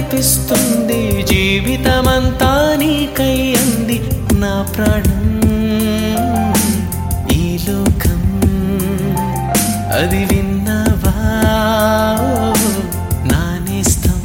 చూడాలనిపిస్తుంది జీవితమంతా నీకై అంది నా ప్రాణం ఈ లోకం అది విన్నావా నా నేస్తం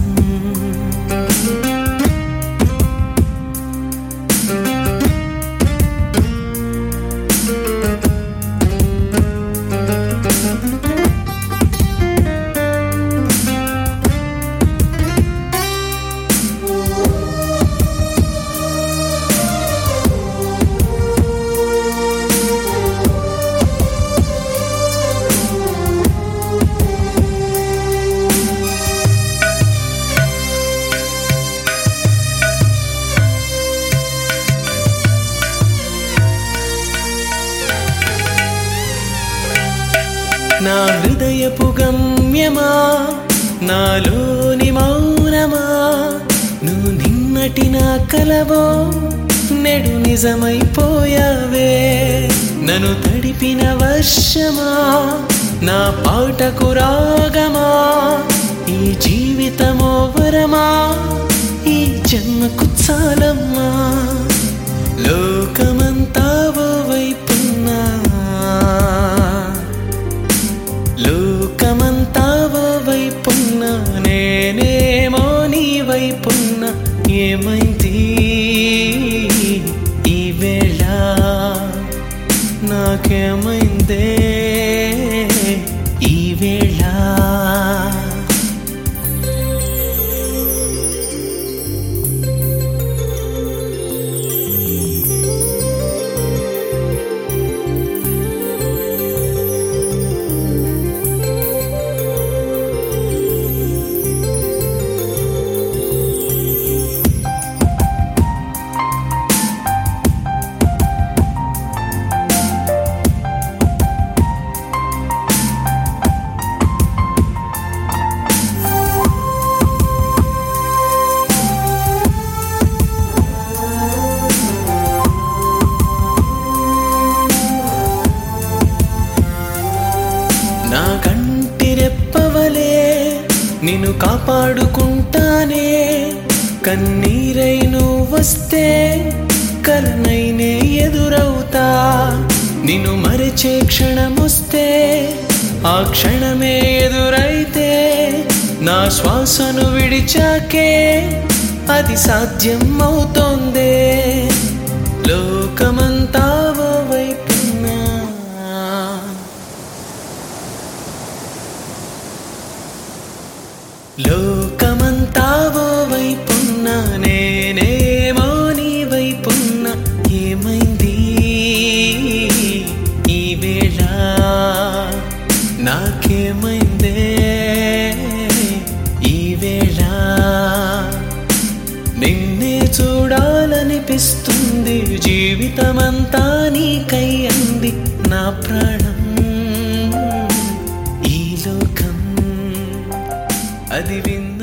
నా హృదయపు గమ్యమా నాలోని మౌనమా నువ్వు నిన్నటి నా కలవో నెడు నిజమైపోయావే నన్ను తడిపిన వర్షమా నా పాటకు రాగమా ఈ జీవితమో వరమా ఈ జన్మకు చాలమ్మా లోకమంతా ఓ వైపున్నా లోకమంతా ఓ వైపున్న నేనేమో నీ వైపున్న ఏమైంది ఈ వేళ నాకేమైందే ఈ వేళ నా కంటి రెప్పవలే నిన్ను కాపాడుకుంటానే కన్నీరై నువ్వు వస్తే కలనైనే ఎదురవుతా నిన్ను మరిచే క్షణమొస్తే ఆ క్షణమే ఎదురైతే నా శ్వాసను విడిచాకే అది సాధ్యం అవుతోందే లోకమంతా ఓ వైపున్నా లోకమంతా ఓ వైపున్న నేనేమో నీ వైపున్న ఏమైంది ఈ వేళ నాకేమైందే ఈ వేళ నిన్నే చూడాలనిపిస్తుంది జీవితమంతా నీకై అంది నా ప్రాణం ఈ లోకం అది విన్